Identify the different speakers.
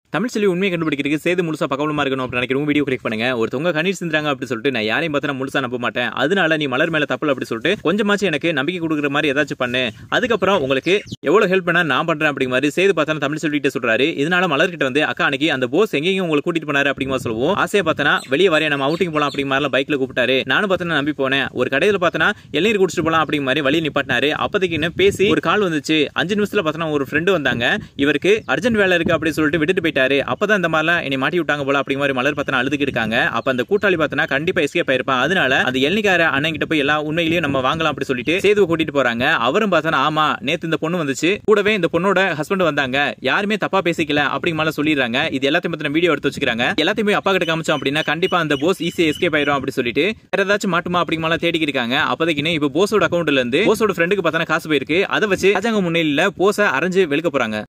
Speaker 1: தமிழ் சொல்லி உண்மையை கண்டுபிடிக்கிறதுக்கு சேது முழுசா பக்கவலமா இருக்கணும் அப்படின்னு நினைக்கிறவங்க வீடியோ கிளிக் பண்ணுங்க ஒருத்தவங்க கண்ணீர் சிந்துறாங்க அப்படின்னு சொல்லிட்டு நான் யாரையும் பார்த்தா முழுசா நம்ப மாட்டேன் அதனால நீ மலர் மேல தப்பு அப்படி சொல்லிட்டு கொஞ்சமாச்சும் எனக்கு நம்பிக்கை கொடுக்குற மாதிரி ஏதாச்சும் பண்ணு அதுக்கப்புறம் உங்களுக்கு எவ்வளவு ஹெல்ப் பண்ணா நான் பண்றேன் அப்படிங்கிற மாதிரி சேது பார்த்தா தமிழ் சொல்லிட்டு சொல்றாரு இதனால மலர்கிட்ட வந்து அக்கா அன்னைக்கு அந்த போஸ் எங்கேயும் உங்களை கூட்டிட்டு போனாரு அப்படிங்கிற மாதிரி சொல்லுவோம் ஆசையை பார்த்தனா வெளியே வரைய நம்ம அவுட்டிங் போலாம் அப்படிங்கிற மாதிரி பைக்ல கூப்பிட்டாரு நானும் பார்த்தா நம்பி போனேன் ஒரு கடையில பார்த்தனா இளநீர் குடிச்சிட்டு போலாம் அப்படிங்கிற மாதிரி வழி நிப்பாட்டினாரு அப்போதைக்கு இன்னும் பேசி ஒரு கால் வந்துச்சு அஞ்சு நிமிஷத்துல பார்த்தனா ஒரு ஃப்ரெண்டு வந்தாங்க இவருக்கு அர்ஜென்ட் வேலை இருக்கு அப்படின்னு சொல்லிட்டு விட்டுட்டு போயிட்டாரு அப்பதான் இந்த மாதிரிலாம் என்னை மாட்டி விட்டாங்க போல அப்படிங்கிற மாதிரி மலர் பார்த்தனா அழுதுகிட்டு இருக்காங்க அப்ப அந்த கூட்டாளி பார்த்தனா கண்டிப்பா எஸ்கேப் ஆயிருப்பான் அதனால அந்த எல்னிக்கார அண்ணன் கிட்ட போய் எல்லா உண்மையிலேயும் நம்ம வாங்கலாம் அப்படி சொல்லிட்டு சேதுவை கூட்டிட்டு போறாங்க அவரும் பார்த்தனா ஆமா நேத்து இந்த பொண்ணு வந்துச்சு கூடவே இந்த பொண்ணோட ஹஸ்பண்ட் வந்தாங்க யாருமே தப்பா பேசிக்கல அப்படிங்கிற மாதிரி சொல்லிடுறாங்க இது எல்லாத்தையும் பத்தின வீடியோ எடுத்து வச்சுக்கிறாங்க எல்லாத்தையுமே அப்பா கிட்ட காமிச்சோம் அப்படின்னா கண்டிப்பா அந்த போஸ் ஈஸியா எஸ்கேப் ஆயிரும் அப்படி சொல்லிட்டு வேற ஏதாச்சும் மாட்டுமா அப்படிங்கிற மாதிரி தேடிக்கிட்டு இருக்காங்க அப்போதைக்கு இப்போ போஸோட அக்கௌண்ட்ல இருந்து போஸோட ஃப்ரெண்டுக்கு பார்த்தா காசு போயிருக்கு அதை வச்சு ராஜாங்க முன்னிலையில போஸை அரைஞ்சு வெளுக்க போறாங்க